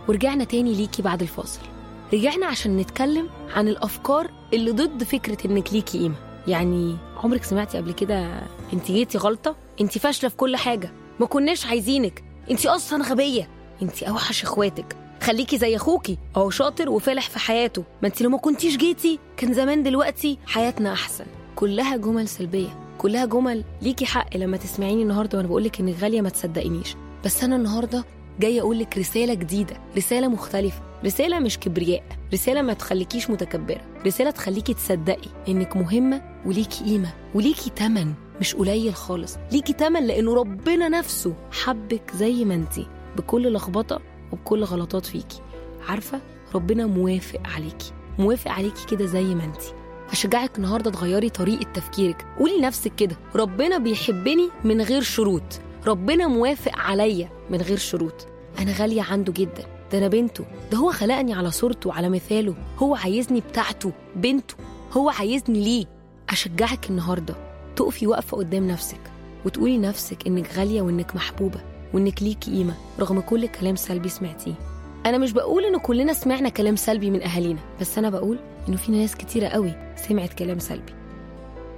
ورجعنا تاني ليكي بعد الفاصل رجعنا عشان نتكلم عن الأفكار اللي ضد فكرة إنك ليكي قيمة يعني عمرك سمعتي قبل كده انت جيتي غلطة انت فاشلة في كل حاجة ما كناش عايزينك انت أصلا غبية انت أوحش إخواتك خليكي زي أخوكي أهو شاطر وفالح في حياته ما انت لو ما كنتيش جيتي كان زمان دلوقتي حياتنا أحسن كلها جمل سلبية كلها جمل ليكي حق لما تسمعيني النهارده وانا بقولك انك غاليه ما تصدقينيش بس انا النهارده جايه اقول لك رساله جديده رساله مختلفه رساله مش كبرياء رساله ما تخليكيش متكبره رساله تخليكي تصدقي انك مهمه وليكي قيمه وليكي تمن مش قليل خالص ليكي تمن لانه ربنا نفسه حبك زي ما انتي بكل لخبطه وبكل غلطات فيكي عارفه ربنا موافق عليكي موافق عليكي كده زي ما انتي هشجعك النهارده تغيري طريقه تفكيرك قولي لنفسك كده ربنا بيحبني من غير شروط ربنا موافق عليا من غير شروط انا غاليه عنده جدا ده انا بنته ده هو خلقني على صورته وعلى مثاله هو عايزني بتاعته بنته هو عايزني ليه اشجعك النهارده تقفي واقفه قدام نفسك وتقولي لنفسك انك غاليه وانك محبوبه وانك ليكي قيمه رغم كل كلام سلبي سمعتيه انا مش بقول ان كلنا سمعنا كلام سلبي من اهالينا بس انا بقول انه في ناس كتيره قوي سمعت كلام سلبي